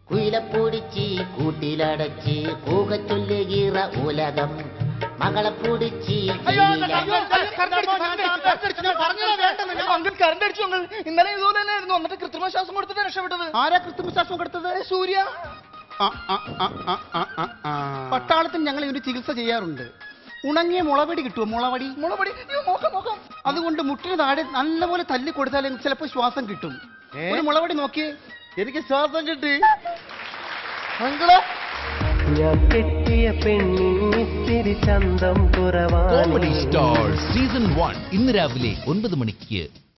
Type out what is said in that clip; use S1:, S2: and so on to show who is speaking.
S1: കുയിലപ്പൂടിച്ച് കൂട്ടിലടച്ച് കൂകച്ചൊല്ലുകീറ ഉലകം മകളെ പൂടിച്ച്
S2: കറണ്ട് അടിച്ചു അങ്കിൾ ഇന്നലെ ഇതുപോലെ തന്നെ ആയിരുന്നു എന്നിട്ട് കൃത്രിമ ശ്വാസം കൊടുത്തിട്ട് രക്ഷപ്പെട്ടത്
S3: ആരാ കൃത്രിമ ശ്വാസം കൊടുത്തത്
S2: സൂര്യ
S3: ആ, ആ, ആ, ആ, ആ, ആ, ആ. പട്ടാളത്തിൽ ഞങ്ങൾ ഇതിന് ചികിത്സ ചെയ്യാറുണ്ട് ഉണങ്ങിയ മുളവടി കിട്ടുമോ മുളവടി
S2: മുളപടി അയ്യോ, നോക്കാം നോക്കാം
S3: അതുകൊണ്ട് മുട്ടിന് താഴെ നല്ലപോലെ തല്ലി കൊടുത്താൽ ചിലപ്പോൾ ശ്വാസം കിട്ടും ഒരു മുളവടി നോക്കിയേ
S4: എനിക്ക് ശ്വാസം കിട്ടി
S3: അങ്കിള്
S5: ഞാൻ കെട്ടിയ പെണ്ണിത്തിരി ചന്തം
S6: കോമഡി
S5: കുറവാണ്
S6: സ്റ്റാർ സീസൺ വൺ ഇന്ന് രാവിലെ ഒൻപത് മണിക്ക്